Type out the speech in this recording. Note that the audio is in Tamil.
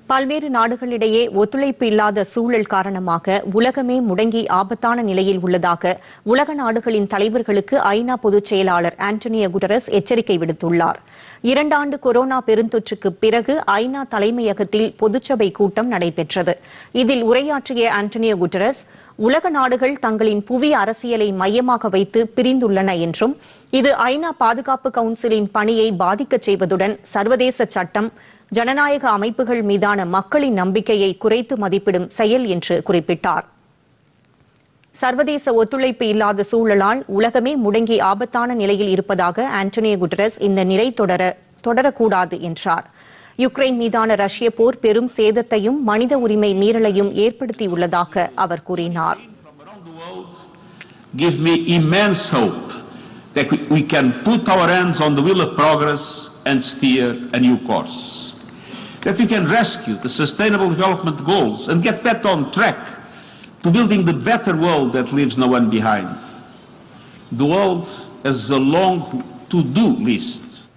பல்வேறு நாடுகளிடையே ஒத்துழைப்பு இல்லாத சூழல் காரணமாக உலகமே முடங்கி ஆபத்தான நிலையில் உள்ளதாக உலக நாடுகளின் தலைவர்களுக்கு ஐநா பொதுச் செயலாளர் ஆண்டனியோ குட்டரஸ் எச்சரிக்கை விடுத்துள்ளார் இரண்டாண்டு கொரோனா பெருந்தொற்றுக்கு பிறகு ஐநா தலைமையகத்தில் பொதுச்சபை கூட்டம் நடைபெற்றது இதில் உரையாற்றிய ஆண்டனியோ குட்டரஸ் உலக நாடுகள் தங்களின் புவி அரசியலை மையமாக வைத்து பிரிந்துள்ளன என்றும் இது ஐநா பாதுகாப்பு கவுன்சிலின் பணியை பாதிக்கச் செய்வதுடன் சர்வதேச சட்டம் ஜனநாயக அமைப்புகள் மீதான மக்களின் நம்பிக்கையை குறைத்து மதிப்பிடும் செயல் என்று குறிப்பிட்டார் சர்வதேச ஒத்துழைப்பு இல்லாத சூழலால் உலகமே முடங்கி ஆபத்தான நிலையில் இருப்பதாக ஆண்டனியோ குட்டரஸ் இந்த நிலை தொடர தொடரக்கூடாது என்றார் யுக்ரைன் மீதான ரஷ்ய போர் பெரும் சேதத்தையும் மனித உரிமை மீறலையும் ஏற்படுத்தியுள்ளதாக அவர் கூறினார் give me immense hope that we- we can put our hands on the wheel of progress and steer a new course. That we can rescue the sustainable development goals and get back on track to building the better world that leaves no one behind. The world has a long to-do list